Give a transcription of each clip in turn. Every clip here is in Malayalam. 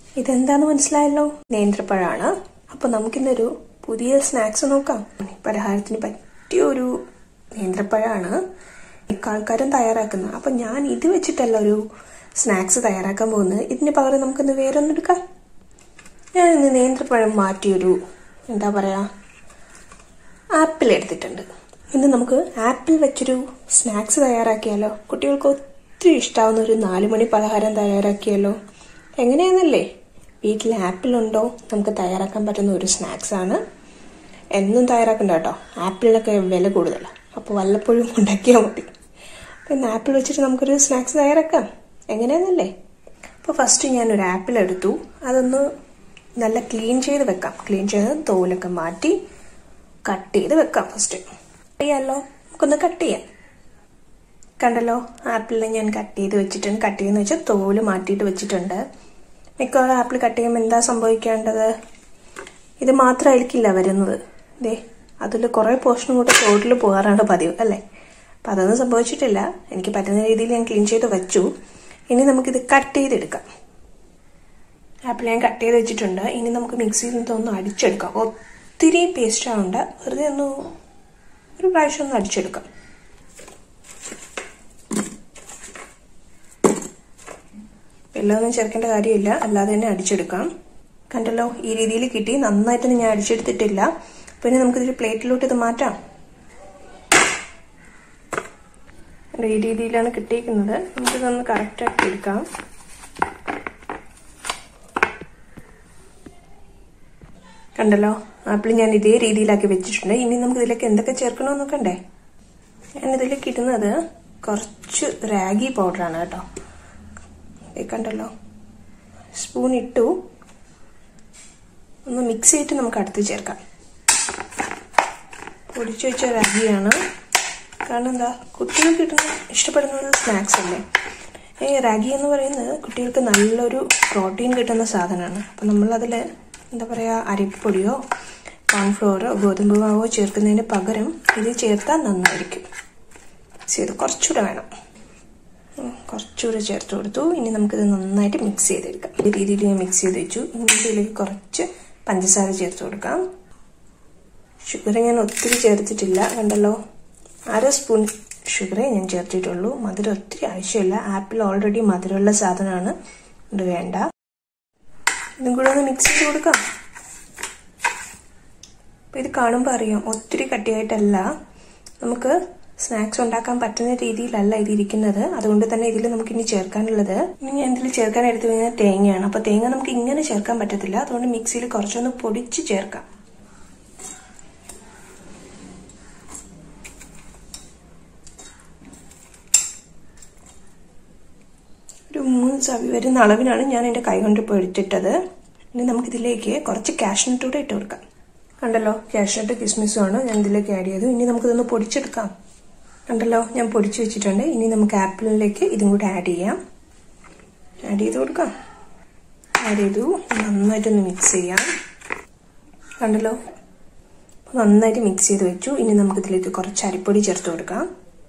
ഇതെന്താന്ന് മനസ്സിലായല്ലോ നേന്ത്രപ്പഴമാണ് അപ്പൊ നമുക്കിന്നൊരു പുതിയ സ്നാക്സ് നോക്കാം പലഹാരത്തിന് പറ്റിയ ഒരു നേന്ത്രപ്പഴമാണ് മിക്ക ആൾക്കാരും തയ്യാറാക്കുന്നത് അപ്പൊ ഞാൻ ഇത് വെച്ചിട്ടല്ല ഒരു സ്നാക്സ് തയ്യാറാക്കാൻ പോകുന്നത് ഇതിന് പകരം നമുക്കിന്ന് വേറെ ഒന്നും എടുക്കാം ഞാൻ ഇന്ന് നേന്ത്രപ്പഴം മാറ്റിയൊരു എന്താ പറയാ ആപ്പിൾ എടുത്തിട്ടുണ്ട് ഇന്ന് നമുക്ക് ആപ്പിൾ വെച്ചൊരു സ്നാക്സ് തയ്യാറാക്കിയാലോ കുട്ടികൾക്ക് ഒത്തിരി ഇഷ്ടാവുന്ന ഒരു നാല് മണി പലഹാരം തയ്യാറാക്കിയാലോ എങ്ങനെയാണെന്നല്ലേ വീട്ടിൽ ആപ്പിൾ ഉണ്ടോ നമുക്ക് തയ്യാറാക്കാൻ പറ്റുന്ന ഒരു സ്നാക്സ് ആണ് എന്നും തയ്യാറാക്കണ്ട കേട്ടോ ആപ്പിളിനൊക്കെ വില കൂടുതലാണ് അപ്പോൾ വല്ലപ്പോഴും ഉണ്ടാക്കിയാൽ മതി അപ്പം ഇന്ന് ആപ്പിൾ വെച്ചിട്ട് നമുക്കൊരു സ്നാക്സ് തയ്യാറാക്കാം എങ്ങനെയാണെന്നല്ലേ അപ്പോൾ ഫസ്റ്റ് ഞാൻ ഒരു ആപ്പിൾ എടുത്തു അതൊന്ന് നല്ല ക്ലീൻ ചെയ്ത് വെക്കാം ക്ലീൻ ചെയ്ത് തോലൊക്കെ മാറ്റി കട്ട് ചെയ്ത് വെക്കാം ഫസ്റ്റ് ചെയ്യാമല്ലോ നമുക്കൊന്ന് കട്ട് ചെയ്യാം കണ്ടല്ലോ ആപ്പിളിനെ ഞാൻ കട്ട് ചെയ്ത് വെച്ചിട്ടുണ്ട് കട്ട് ചെയ്യുന്ന വെച്ചാൽ തോല് മാറ്റിയിട്ട് വെച്ചിട്ടുണ്ട് മിക്കവാറും ആപ്പിൾ കട്ട് ചെയ്യുമ്പോൾ എന്താ സംഭവിക്കേണ്ടത് ഇത് മാത്രമായിരിക്കില്ല വരുന്നത് ദേ അതിൽ കുറേ പോർഷൻ കൂടെ തോട്ടിൽ പോകാറാണ് പതിവ് അല്ലേ അപ്പം അതൊന്നും സംഭവിച്ചിട്ടില്ല എനിക്ക് പറ്റുന്ന രീതിയിൽ ഞാൻ ക്ലീൻ ചെയ്ത് വെച്ചു ഇനി നമുക്കിത് കട്ട് ചെയ്തെടുക്കാം ആപ്പിൾ ഞാൻ കട്ട് ചെയ്ത് വെച്ചിട്ടുണ്ട് ഇനി നമുക്ക് മിക്സിയിൽ നിന്ന് ഒന്ന് അടിച്ചെടുക്കാം ഒത്തിരി പേസ്റ്റ് ആവണ്ട വെറുതെ ഒന്ന് ഒരു പ്രാവശ്യം ഒന്ന് അടിച്ചെടുക്കാം വെള്ളമൊന്നും ചേർക്കേണ്ട കാര്യമില്ല അല്ലാതെ തന്നെ അടിച്ചെടുക്കാം കണ്ടല്ലോ ഈ രീതിയിൽ കിട്ടി നന്നായിട്ടൊന്നും ഞാൻ അടിച്ചെടുത്തിട്ടില്ല പിന്നെ നമുക്കിതൊരു പ്ലേറ്റിലോട്ട് ഇത് മാറ്റാം ഈ രീതിയിലാണ് കിട്ടിയിരിക്കുന്നത് നമുക്കിതൊന്ന് കറക്റ്റാക്കി എടുക്കാം കണ്ടല്ലോ ആപ്പിൾ ഞാൻ ഇതേ രീതിയിലാക്കി വെച്ചിട്ടുണ്ട് ഇനി നമുക്ക് ഇതിലേക്ക് എന്തൊക്കെ ചേർക്കണമെന്ന് നോക്കണ്ടേ ഞാൻ ഇതിലേക്ക് ഇടുന്നത് കുറച്ച് റാഗി പൗഡറാണ് കേട്ടോ കണ്ടല്ലോ സ്പൂൺ ഇട്ടു ഒന്ന് മിക്സ് ചെയ്തിട്ട് നമുക്ക് അടുത്ത് ചേർക്കാം പൊടിച്ചു വെച്ച റാഗിയാണ് കാരണം എന്താ കുട്ടികൾക്ക് കിട്ടുന്ന ഇഷ്ടപ്പെടുന്ന ഒരു സ്നാക്സ് അല്ലേ ഈ റാഗി എന്ന് പറയുന്നത് കുട്ടികൾക്ക് നല്ലൊരു പ്രോട്ടീൻ കിട്ടുന്ന സാധനമാണ് അപ്പം നമ്മളതിൽ എന്താ പറയുക അരിപ്പൊടിയോ കോൺഫ്ലോറോ ഗോതമ്പ് മാവോ ചേർക്കുന്നതിന് പകരം ഇത് ചേർത്താൽ നന്നായിരിക്കും ചെയ്ത് കുറച്ചുകൂടെ വേണം കുറച്ചുകൂടെ ചേർത്ത് കൊടുത്തു ഇനി നമുക്കിത് നന്നായിട്ട് മിക്സ് ചെയ്തെടുക്കാം ഈ രീതിയിൽ ഞാൻ മിക്സ് ചെയ്ത് വെച്ചു ഇനി ഇതിലേക്ക് കുറച്ച് പഞ്ചസാര ചേർത്ത് കൊടുക്കാം ഷുഗർ ഞാൻ ഒത്തിരി ചേർത്തിട്ടില്ല കണ്ടല്ലോ അര സ്പൂൺ ഷുഗറേ ഞാൻ ചേർത്തിട്ടുള്ളൂ മധുരം ഒത്തിരി ആവശ്യമില്ല ആപ്പിൾ ഓൾറെഡി മധുരമുള്ള സാധനമാണ് ഇത് വേണ്ട ഇതും കൂടെ ഒന്ന് മിക്സ് ചെയ്ത് കൊടുക്കാം അപ്പം ഇത് കാണുമ്പോൾ അറിയാം ഒത്തിരി കട്ടിയായിട്ടല്ല നമുക്ക് സ്നാക്സ് ഉണ്ടാക്കാൻ പറ്റുന്ന രീതിയിലല്ല ഇത് ഇരിക്കുന്നത് അതുകൊണ്ട് തന്നെ ഇതിൽ നമുക്ക് ഇനി ചേർക്കാനുള്ളത് ഇനി ഞാൻ ഇതിൽ ചേർക്കാൻ എടുത്തു കഴിഞ്ഞാൽ തേങ്ങയാണ് അപ്പോൾ തേങ്ങ നമുക്ക് ഇങ്ങനെ ചേർക്കാൻ പറ്റത്തില്ല അതുകൊണ്ട് മിക്സിയിൽ കുറച്ചൊന്ന് പൊടിച്ച് ചേർക്കാം ഒരു മൂന്ന് ചവി വരുന്ന അളവിനാണ് ഞാൻ എൻ്റെ കൈ കൊണ്ട് ഇപ്പോൾ എടുത്തിട്ടത് ഇനി നമുക്കിതിലേക്ക് കുറച്ച് കാഷ്നട്ട് കൂടെ ഇട്ട് കൊടുക്കാം കണ്ടല്ലോ കാഷ്നട്ട് കിസ്മിസും ആണ് ഞാൻ ഇതിലേക്ക് ആഡ് ചെയ്തു ഇനി നമുക്കിതൊന്ന് പൊടിച്ചെടുക്കാം കണ്ടല്ലോ ഞാൻ പൊടിച്ചു വെച്ചിട്ടുണ്ട് ഇനി നമുക്ക് ആപ്പിളിലേക്ക് ഇതും കൂടെ ആഡ് ചെയ്യാം ആഡ് ചെയ്ത് കൊടുക്കാം ആഡ് ചെയ്തു നന്നായിട്ടൊന്ന് മിക്സ് ചെയ്യാം കണ്ടല്ലോ നന്നായിട്ട് മിക്സ് ചെയ്ത് വെച്ചു ഇനി നമുക്കിതിലേക്ക് കുറച്ച് അരിപ്പൊടി ചേർത്ത് കൊടുക്കാം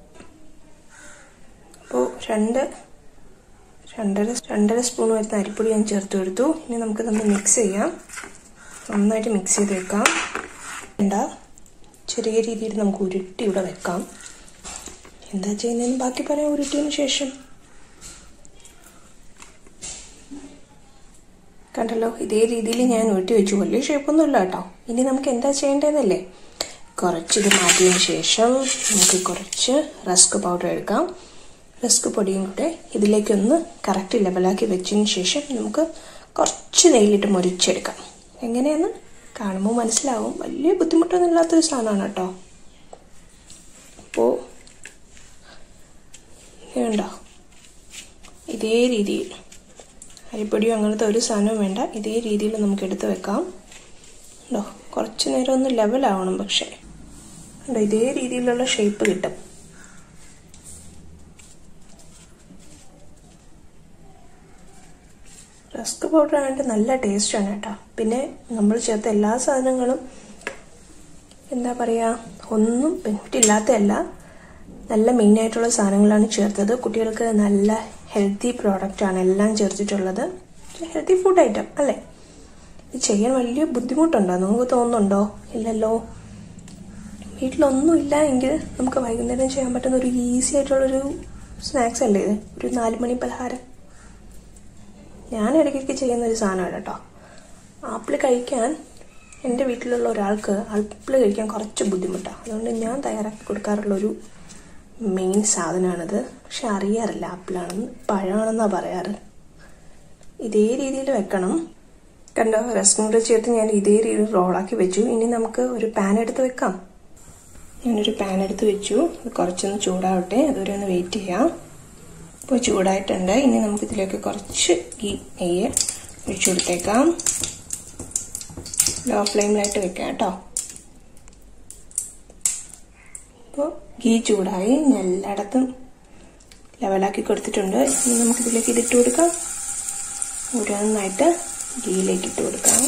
അപ്പോൾ രണ്ട് രണ്ടര രണ്ടര സ്പൂൺ വരുന്ന അരിപ്പൊടി ഞാൻ ചേർത്ത് കൊടുത്തു ഇനി നമുക്കിതൊന്ന് മിക്സ് ചെയ്യാം നന്നായിട്ട് മിക്സ് ചെയ്ത് വെക്കാം വേണ്ട ചെറിയ രീതിയിൽ നമുക്ക് ഉരുട്ടി ഇവിടെ വെക്കാം എന്താ ചെയ്യുന്നതെന്ന് ബാക്കി പറയാം ഉരുട്ടിയതിന് ശേഷം കണ്ടല്ലോ ഇതേ രീതിയിൽ ഞാൻ ഉരുട്ടി വെച്ചു വലിയ ഷേപ്പൊന്നുമില്ല കേട്ടോ ഇനി നമുക്ക് എന്താ ചെയ്യേണ്ടതെന്നല്ലേ കുറച്ച് ഇത് മാറ്റിയതിന് ശേഷം നമുക്ക് കുറച്ച് റസ്ക് പൗഡർ എടുക്കാം റസ്ക് പൊടിയും കൂടെ ഇതിലേക്കൊന്ന് കറക്റ്റ് ലെവലാക്കി വെച്ചതിന് ശേഷം നമുക്ക് കുറച്ച് നെയ്യിലിട്ട് മുരിച്ചെടുക്കാം എങ്ങനെയാന്ന് കാണുമ്പോൾ മനസ്സിലാവും വലിയ ബുദ്ധിമുട്ടൊന്നും ഇല്ലാത്തൊരു സാധനമാണ് കേട്ടോ അപ്പോൾ വേണ്ട ഇതേ രീതിയിൽ അരിപ്പൊടിയോ അങ്ങനത്തെ ഒരു സാധനവും വേണ്ട ഇതേ രീതിയിൽ നമുക്ക് എടുത്ത് വെക്കാം ഉണ്ടോ കുറച്ച് നേരം ഒന്ന് ലെവലാവണം പക്ഷേ ഉണ്ടോ ഇതേ രീതിയിലുള്ള ഷേപ്പ് കിട്ടും റസ്ക് പൗഡർ ആയിട്ട് നല്ല ടേസ്റ്റാണ് കേട്ടോ പിന്നെ നമ്മൾ ചേർത്ത എല്ലാ സാധനങ്ങളും എന്താ പറയുക ഒന്നും ബെനിഫിറ്റ് ഇല്ലാത്തതല്ല നല്ല മെയിൻ ആയിട്ടുള്ള സാധനങ്ങളാണ് ചേർത്തത് കുട്ടികൾക്ക് നല്ല ഹെൽത്തി പ്രോഡക്റ്റ് ആണ് എല്ലാം ചേർത്തിട്ടുള്ളത് ഹെൽത്തി ഫുഡ് ഐറ്റം അല്ലേ ഇത് ചെയ്യാൻ വലിയ ബുദ്ധിമുട്ടുണ്ടോ നിങ്ങൾക്ക് തോന്നുന്നുണ്ടോ ഇല്ലല്ലോ വീട്ടിലൊന്നും ഇല്ല എങ്കിൽ നമുക്ക് വൈകുന്നേരം ചെയ്യാൻ പറ്റുന്ന ഒരു ഈസി ആയിട്ടുള്ളൊരു സ്നാക്സ് അല്ലേ ഇത് ഒരു നാല് മണി പലഹാരം ഞാൻ ഇടയ്ക്കൊക്കെ ചെയ്യുന്ന ഒരു സാധനമാണ് കേട്ടോ ആപ്പിൾ കഴിക്കാൻ എൻ്റെ വീട്ടിലുള്ള ഒരാൾക്ക് ആപ്പിൾ കഴിക്കാൻ കുറച്ച് ബുദ്ധിമുട്ടാണ് അതുകൊണ്ട് ഞാൻ തയ്യാറാക്കി കൊടുക്കാറുള്ളൊരു മെയിൻ സാധനമാണിത് പക്ഷെ അറിയാറില്ല ആപ്പിളാണെന്ന് പഴമാണെന്നാണ് പറയാറ് ഇതേ രീതിയിൽ വെക്കണം കണ്ടോ റസ്കും കൂടെ ചേർത്ത് ഞാൻ ഇതേ രീതിയിൽ റോളാക്കി വെച്ചു ഇനി നമുക്ക് ഒരു പാൻ എടുത്ത് വെക്കാം ഞാനൊരു പാൻ എടുത്ത് വെച്ചു അത് കുറച്ചൊന്ന് ചൂടാവട്ടെ അതുവരെ ഒന്ന് വെയിറ്റ് ചെയ്യാം ഇപ്പോൾ ചൂടായിട്ടുണ്ട് ഇനി നമുക്ക് ഇതിലേക്ക് കുറച്ച് ഗീ നെയ്യ് ഒഴിച്ചു കൊടുത്തേക്കാം ലോ ഫ്ലെയിമിലായിട്ട് വെക്കാം കേട്ടോ ഇപ്പോൾ ഗീ ചൂടായി ഞാൻ എല്ലായിടത്തും ലെവലാക്കി കൊടുത്തിട്ടുണ്ട് ഇനി നമുക്കിതിലേക്ക് ഇതിട്ട് കൊടുക്കാം ഓരോന്നായിട്ട് ഗീയിലേക്ക് ഇട്ട് കൊടുക്കാം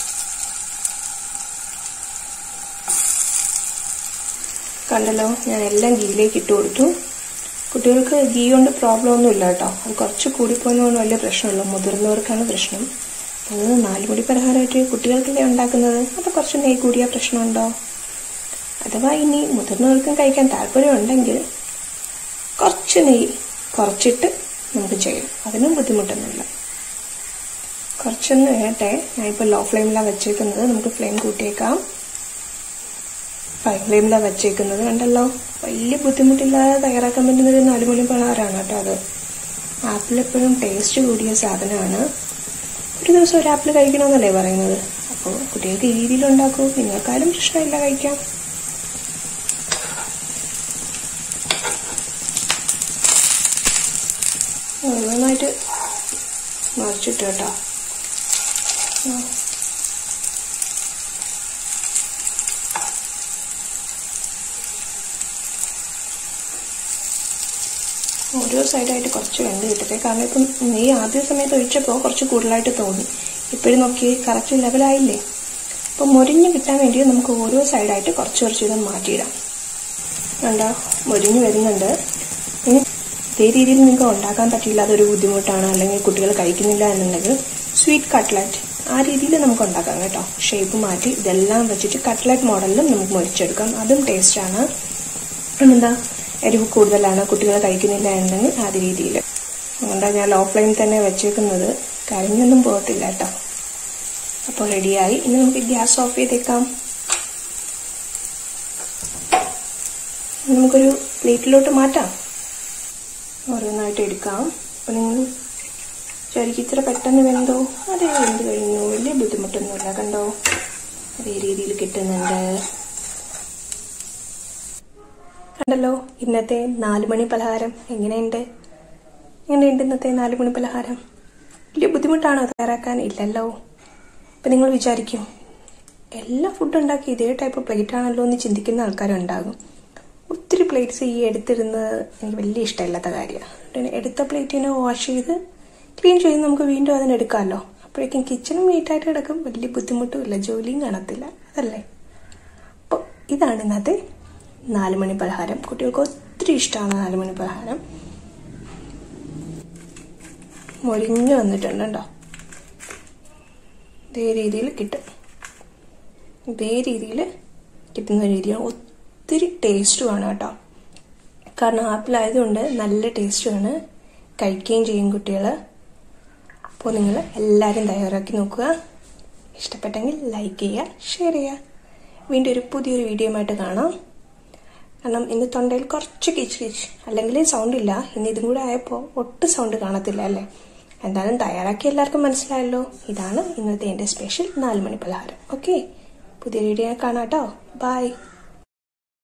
കണ്ടല്ലോ ഞാൻ എല്ലാം ഗീയിലേക്ക് ഇട്ട് കൊടുത്തു കുട്ടികൾക്ക് ഗീ കൊണ്ട് പ്രോബ്ലം ഒന്നും ഇല്ല കേട്ടോ അത് കുറച്ച് കൂടിപ്പോയെന്ന് വലിയ പ്രശ്നമുള്ളൂ മുതിർന്നവർക്കാണ് പ്രശ്നം അത് നാലുമണി പലഹാരമായിട്ട് കുട്ടികൾക്കല്ലേ ഉണ്ടാക്കുന്നത് അപ്പോൾ കുറച്ച് നെയ് കൂടിയ പ്രശ്നമുണ്ടോ അഥവാ ഇനി മുതിർന്നവർക്കും കഴിക്കാൻ താല്പര്യം ഉണ്ടെങ്കിൽ കുറച്ച് നെയ്യ് കുറച്ചിട്ട് നമുക്ക് ചെയ്യാം അതിനും ബുദ്ധിമുട്ടൊന്നുമില്ല കുറച്ചൊന്ന് വേട്ടെ ഞാനിപ്പോൾ ലോ ഫ്ലെയിമിലാണ് വെച്ചേക്കുന്നത് നമുക്ക് ഫ്ലെയിം കൂട്ടിയേക്കാം ഹൈ ഫ്ലെയിമിലാണ് വെച്ചേക്കുന്നത് കണ്ടല്ലോ വലിയ ബുദ്ധിമുട്ടില്ലാതെ തയ്യാറാക്കാൻ പറ്റുന്ന ഒരു നാലുമണി പലഹാരമാണ് കേട്ടോ അത് ആപ്പിൾ എപ്പോഴും ടേസ്റ്റ് കൂടിയ സാധനമാണ് ഒരു ദിവസം ഒരു ആപ്പിൾ കഴിക്കണമെന്നല്ലേ പറയുന്നത് അപ്പോൾ കുട്ടികൾക്ക് ഈ രീതിയിൽ ഉണ്ടാക്കൂ നിങ്ങൾക്കാരും പ്രശ്നമില്ല കഴിക്കാം നന്നായിട്ട് മറിച്ചിട്ട് കേട്ടോ ഓരോ സൈഡായിട്ട് കുറച്ച് വെന്ത് കിട്ടട്ടെ കാരണം ഇപ്പം നെയ്യ് ആദ്യ സമയത്ത് ഒഴിച്ചപ്പോൾ കുറച്ച് കൂടുതലായിട്ട് തോന്നി ഇപ്പോഴും നോക്കി കറക്റ്റ് ലെവലായില്ലേ അപ്പം മൊരിഞ്ഞ് കിട്ടാൻ വേണ്ടി നമുക്ക് ഓരോ സൈഡായിട്ട് കുറച്ച് കുറച്ച് ഇത് മാറ്റിയിടാം കണ്ടോ മൊരിഞ്ഞ് വരുന്നുണ്ട് ഇനി ഇതേ രീതിയിൽ നിങ്ങൾക്ക് ഉണ്ടാക്കാൻ പറ്റില്ല അതൊരു ബുദ്ധിമുട്ടാണ് അല്ലെങ്കിൽ കുട്ടികൾ കഴിക്കുന്നില്ല എന്നുണ്ടെങ്കിൽ സ്വീറ്റ് കട്ട്ലറ്റ് ആ രീതിയിൽ നമുക്ക് ഉണ്ടാക്കാം കേട്ടോ ഷേപ്പ് മാറ്റി ഇതെല്ലാം വെച്ചിട്ട് കട്ട്ലറ്റ് മോഡലിലും നമുക്ക് മൊരിച്ചെടുക്കാം അതും ടേസ്റ്റാണ് എന്താ എരിവ് കൂടുതലാണ് കുട്ടികൾ കഴിക്കുന്നില്ല എന്നുണ്ടെങ്കിൽ ആ രീതിയിൽ അതുകൊണ്ടാണ് ഞാൻ ലോ ഫ്ലെയിം തന്നെ വെച്ചേക്കുന്നത് കരിഞ്ഞൊന്നും പോകത്തില്ല കേട്ടോ അപ്പോൾ റെഡിയായി ഇനി നമുക്ക് ഗ്യാസ് ഓഫ് ചെയ്തേക്കാം നമുക്കൊരു പ്ലേറ്റിലോട്ട് മാറ്റാം ഓരോന്നായിട്ട് എടുക്കാം അപ്പം നിങ്ങൾ ശരിക്കും ഇത്ര പെട്ടെന്ന് വെന്തോ അതേ വെന്ത് കഴിഞ്ഞു വലിയ ബുദ്ധിമുട്ടൊന്നുമില്ല കണ്ടോ അതേ രീതിയിൽ കിട്ടുന്നുണ്ട് കണ്ടല്ലോ ഇന്നത്തെ നാലുമണി പലഹാരം എങ്ങനെയുണ്ട് എങ്ങനെയുണ്ട് ഇന്നത്തെ നാലുമണി പലഹാരം വലിയ ബുദ്ധിമുട്ടാണോ തയ്യാറാക്കാൻ ഇല്ലല്ലോ ഇപ്പം നിങ്ങൾ വിചാരിക്കും എല്ലാ ഫുഡ് ഉണ്ടാക്കി ഇതേ ടൈപ്പ് പ്ലേറ്റ് ആണല്ലോ എന്ന് ചിന്തിക്കുന്ന ആൾക്കാരുണ്ടാകും ഒത്തിരി പ്ലേറ്റ്സ് ഈ എടുത്തിരുന്ന് എനിക്ക് വലിയ ഇഷ്ടമില്ലാത്ത കാര്യമാണ് എടുത്ത പ്ലേറ്റിനെ വാഷ് ചെയ്ത് ക്ലീൻ ചെയ്ത് നമുക്ക് വീണ്ടും അതിന് എടുക്കാമല്ലോ അപ്പോഴേക്കും കിച്ചണും നീറ്റായിട്ട് കിടക്കും വലിയ ബുദ്ധിമുട്ടും ഇല്ല ജോലിയും കാണത്തില്ല അതല്ലേ അപ്പോൾ ഇതാണ് ഇന്നത്തെ നാലുമണി പലഹാരം കുട്ടികൾക്ക് ഒത്തിരി ഇഷ്ടമാണ് നാലുമണി പലഹാരം മൊരിഞ്ഞു വന്നിട്ടുണ്ട് കേട്ടോ ഇതേ രീതിയിൽ കിട്ടും ഇതേ രീതിയിൽ കിട്ടുന്ന രീതിയാണ് ഒത്തിരി ടേസ്റ്റുമാണ് കേട്ടോ കാരണം ആപ്പിൾ ആയതുകൊണ്ട് നല്ല ടേസ്റ്റുമാണ് കഴിക്കുകയും ചെയ്യും കുട്ടികൾ അപ്പോൾ നിങ്ങൾ എല്ലാവരും തയ്യാറാക്കി നോക്കുക ഇഷ്ടപ്പെട്ടെങ്കിൽ ലൈക്ക് ചെയ്യുക ഷെയർ ചെയ്യുക വീണ്ടും ഒരു പുതിയൊരു വീഡിയോ ആയിട്ട് കാണാം കാരണം ഇന്ന് തൊണ്ടയിൽ കുറച്ച് കിച്ച് കിച്ച് അല്ലെങ്കിൽ സൗണ്ട് ഇല്ല ഇന്ന് ഇതും കൂടെ ആയപ്പോൾ ഒട്ടും സൗണ്ട് കാണത്തില്ല അല്ലേ എന്തായാലും തയ്യാറാക്കി എല്ലാവർക്കും മനസ്സിലായല്ലോ ഇതാണ് ഇന്നത്തെ എൻ്റെ സ്പെഷ്യൽ നാല് മണി പലഹാരം ഓക്കെ പുതിയ വീഡിയോ കാണാം കേട്ടോ ബൈ